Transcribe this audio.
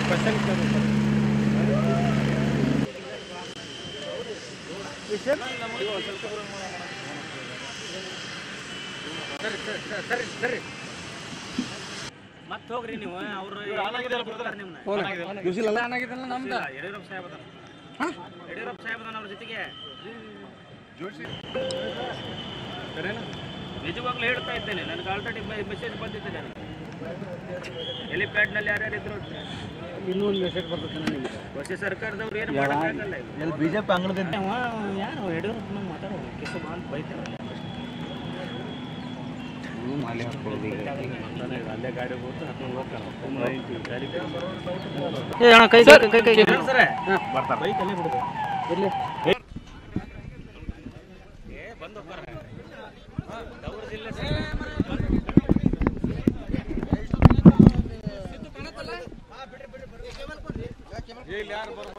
ಮತ್ತೆ ಹೋಗ್ರಿ ನೀವು ಅವರು ನಿಮ್ನ ನಮ್ದು ಯಡಿಯೂರಪ್ಪ ಸಾಹೇಬ್ ಅದಾನ ಯಡಿಯೂರಪ್ಪ ಸಾಹೇಬ್ ಅದಾನ ಅವ್ರ ಜೊತೆಗೆ ನಿಜವಾಗ್ಲೂ ಹೇಳ್ತಾ ಇದ್ದೇನೆ ನನಗೆ ಆಲ್ರೆಡಿ ಮೆಸೇಜ್ ಬಂದಿದೆ ನನಗೆ ಹೆಲಿಪ್ಯಾಡ್ನಲ್ಲಿ ಯಾರ್ಯಾರು ಇದ್ರು ಇನ್ನೂ ಒಂದು ಮೆಸೇಜ್ ಬರ್ತದೆ ನಿಮಗೆ ಹೊಸ ಸರ್ಕಾರದವ್ರು ಏನು ಮಾಡೋಕ್ಕಾಗಲ್ಲ ಈಗ. ಎಲ್ಲಿ ಬಿಜೆಪಿ ಅಂಗಳದಿಂದ ಅವ ಯಾರು ಯಡಿಯೂರಪ್ಪ ಮಾತಾಡೋ ಕಿಸು ಬಾ ಅಂತ ಬೈತಾರೆ ಅಲ್ಲೇ ಗಾಡಿ ಹೋಗ್ತು ಹತ್ಕೊಂಡು ಹೋಗ್ತಾನೆ ಕೈ ಕೈ ಕೈ ಕೈ ಸರ್ ಬರ್ತಾರೆ ಬೈಕ್ ಅಲ್ಲೇ ಬಿಡುದು ಇರ್ಲಿ ಏ ಬಂದು ಹೋಗ್ತಾರೆ ದೌರ್ ಜಿಲ್ಲೆ ಇಲ್ಲಿ ಯಾರು